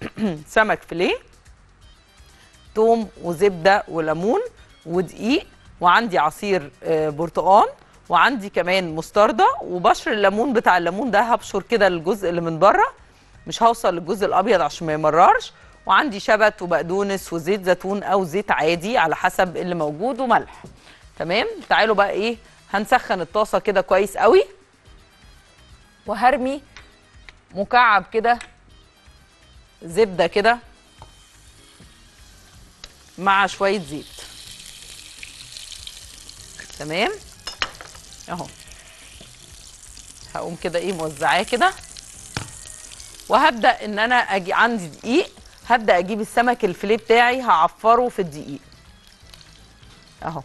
سمك فيليه توم وزبده وليمون ودقيق وعندي عصير آه، برتقان وعندي كمان مستردة وبشر الليمون بتاع الليمون ده هبشر كده الجزء اللي من بره مش هوصل للجزء الابيض عشان ما يمررش وعندي شبت وبقدونس وزيت زيتون او زيت عادي على حسب اللي موجود وملح تمام تعالوا بقى ايه هنسخن الطاسه كده كويس قوي وهرمي مكعب كده زبده كده مع شويه زيت تمام اهو هقوم كده ايه موزعاه كده وهبدا ان انا اجي عندي دقيق هبدا اجيب السمك الفيليه بتاعي هعفره في الدقيق اهو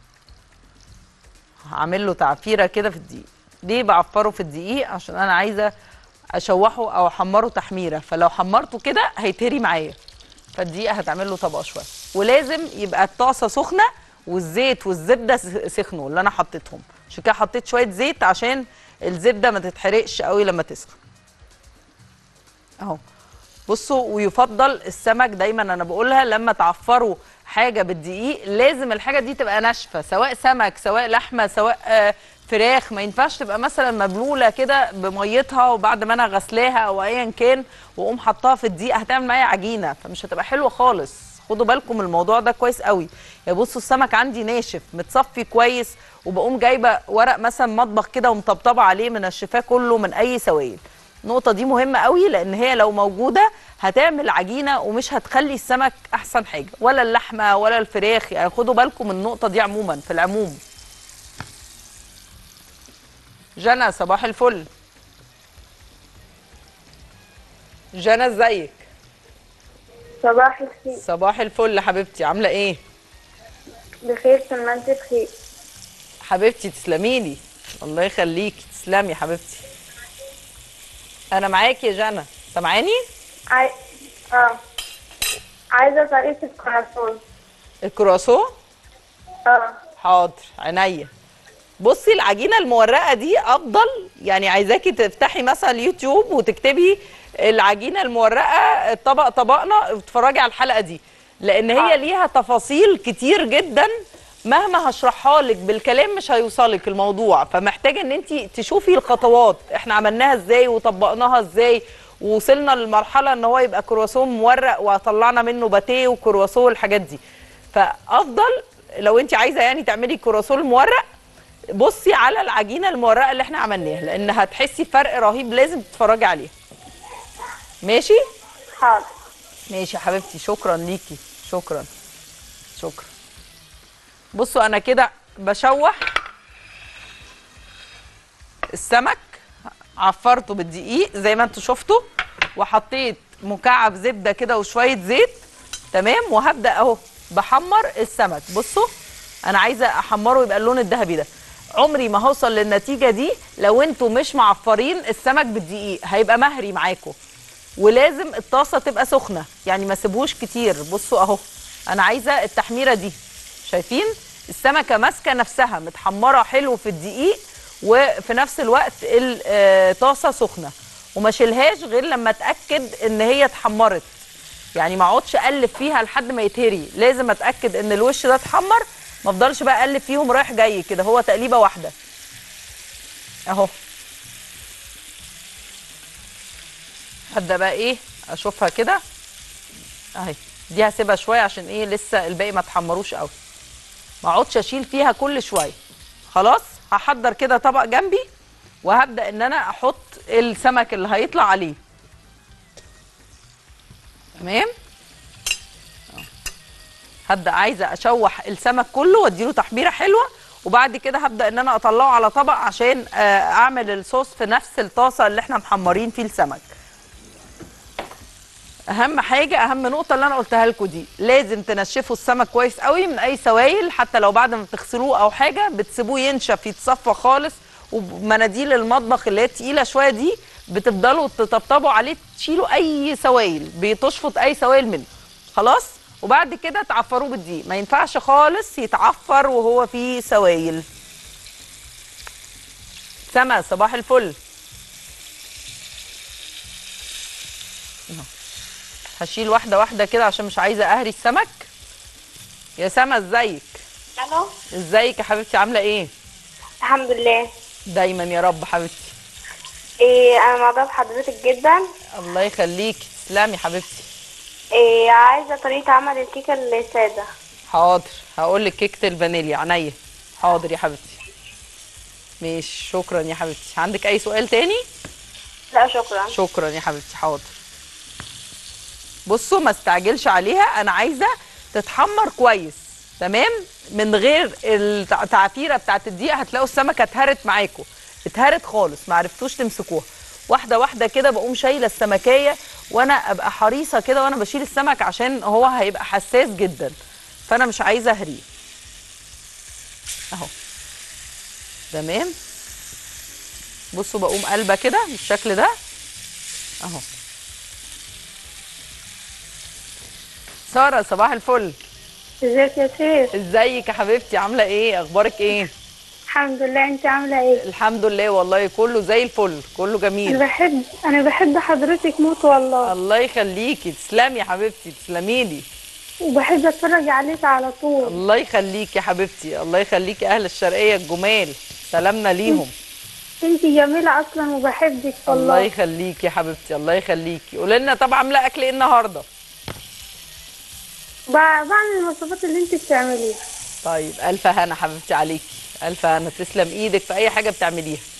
هعمل له تعفيره كده في الدقيق ليه بعفره في الدقيق عشان انا عايزه اشوحه او احمره تحميره فلو حمرته كده هيتهري معايا فالدقيق هتعمل له طبقه شويه ولازم يبقى الطاسه سخنه والزيت والزبده س- سخنوا اللي انا حطيتهم عشان كده حطيت شويه زيت عشان الزبده ما تتحرقش قوي لما تسخن اهو بصوا ويفضل السمك دايما انا بقولها لما تعفروا حاجه بالدقيق لازم الحاجه دي تبقى ناشفه سواء سمك سواء لحمه سواء آه، فراخ ما ينفعش تبقى مثلا مبلوله كده بميتها وبعد ما انا غسلاها او ايا كان واقوم حطاها في الدقيق هتعمل معايا عجينه فمش هتبقى حلوه خالص خدوا بالكم من الموضوع ده كويس قوي يا بصوا السمك عندي ناشف متصفي كويس وبقوم جايبه ورق مثلا مطبخ كده ومطبطبه عليه منشفاه كله من اي سوائل النقطة دي مهمة قوي لأن هي لو موجودة هتعمل عجينة ومش هتخلي السمك أحسن حاجة ولا اللحمة ولا الفراخ يعني خدوا بالكم من النقطة دي عموما في العموم جنى صباح الفل جنى ازيك صباح الخير صباح الفل حبيبتي عاملة ايه بخير سلمانتي بخير حبيبتي تسلمي لي الله يخليكي تسلمي حبيبتي انا معاكي يا جنى سامعاني عاي... اه عايزة طريقة الكراسون الكرواسون اه حاضر عينيا بصي العجينه المورقه دي افضل يعني عايزاكي تفتحي مثلا اليوتيوب وتكتبي العجينه المورقه طبق طبقنا اتفرجي على الحلقه دي لان هي ليها تفاصيل كتير جدا مهما هشرحها لك بالكلام مش هيوصلك الموضوع فمحتاجه ان انت تشوفي الخطوات احنا عملناها ازاي وطبقناها ازاي ووصلنا للمرحله ان هو يبقى كرواسون مورق وطلعنا منه باتيه وكرواسون والحاجات دي فافضل لو انت عايزه يعني تعملي كرواسون مورق بصي على العجينه المورقه اللي احنا عملناها لان هتحسي فرق رهيب لازم تتفرجي عليه ماشي حاضر ماشي يا حبيبتي شكرا ليكي شكرا شكرا بصوا انا كده بشوح السمك عفرته بالدقيق زي ما انتوا شفتوا وحطيت مكعب زبده كده وشويه زيت تمام وهبدا اهو بحمر السمك بصوا انا عايزه احمره يبقى اللون الذهبي ده عمري ما هوصل للنتيجه دي لو انتوا مش معفرين السمك بالدقيق هيبقى مهري معاكم ولازم الطاسه تبقى سخنه يعني ما سيبوش كتير بصوا اهو انا عايزه التحميره دي شايفين السمكه ماسكه نفسها متحمره حلو في الدقيق وفي نفس الوقت الطاسه سخنه وما شيلهاش غير لما اتاكد ان هي اتحمرت يعني ما اقعدش اقلب فيها لحد ما يتهري لازم اتاكد ان الوش ده اتحمر ما افضلش بقى اقلب فيهم رايح جاي كده هو تقليبه واحده اهو هبدا بقى ايه اشوفها كده اهي دي هسيبها شويه عشان ايه لسه الباقي ما اتحمروش قوي ما اقعدش اشيل فيها كل شويه خلاص هحضر كده طبق جنبي وهبدا ان انا احط السمك اللي هيطلع عليه تمام أهو. هبدا عايزه اشوح السمك كله واديله تحميره حلوه وبعد كده هبدا ان انا اطلعه على طبق عشان آه، اعمل الصوص في نفس الطاسه اللي احنا محمرين فيه السمك اهم حاجه اهم نقطه اللي انا قلتها لكم دي لازم تنشفوا السمك كويس قوي من اي سوائل حتى لو بعد ما بتغسلوه او حاجه بتسيبوه ينشف يتصفى خالص ومناديل المطبخ اللي هي تقيله شويه دي بتفضلوا تطبطبوا عليه تشيلوا اي سوائل بتشفط اي سوائل منه خلاص وبعد كده تعفروه بالدقيق ما ينفعش خالص يتعفر وهو فيه سوائل سما صباح الفل هشيل واحده واحده كده عشان مش عايزه اهري السمك يا سما ازيك الو ازيك يا حبيبتي عامله ايه الحمد لله دايما يا رب حبيبتي إيه انا معجبه بحضرتك جدا الله يخليكي تسلمي حبيبتي إيه عايزه طريقه عمل الكيكه الساده حاضر هقول لك كيكه الفانيليا عينيا حاضر يا حبيبتي ماشي شكرا يا حبيبتي عندك اي سؤال تاني لا شكرا شكرا يا حبيبتي حاضر بصوا ما استعجلش عليها انا عايزه تتحمر كويس تمام من غير التعفيره بتاعت الدقيق هتلاقوا السمكه اتهرت معاكم اتهرت خالص ما عرفتوش تمسكوها واحده واحده كده بقوم شايله السمكيه وانا ابقى حريصه كده وانا بشيل السمك عشان هو هيبقى حساس جدا فانا مش عايزه اهريه اهو تمام بصوا بقوم قلبه كده بالشكل ده اهو ساره صباح الفل ازيك يا شيخ ازيك يا حبيبتي عامله ايه اخبارك ايه الحمد لله انت عامله ايه الحمد لله والله كله زي الفل كله انا جميل بحب انا بحب حضرتك موت والله الله يخليكي تسلمي يا حبيبتي تسلمي لي وبحب اتفرج عليك على طول الله يخليكي يا حبيبتي الله يخليكي اهل الشرقيه الجمال سلامنا ليهم انت جميله اصلا وبحبك الله والله يخليكي يا حبيبتي الله يخليكي قولي لنا طب عامله اكل ايه النهارده ب- بعمل الوصفات اللي انت بتعمليها طيب الف هنا حبيبتي عليكي الف هنا تسلم ايدك في اي حاجه بتعمليها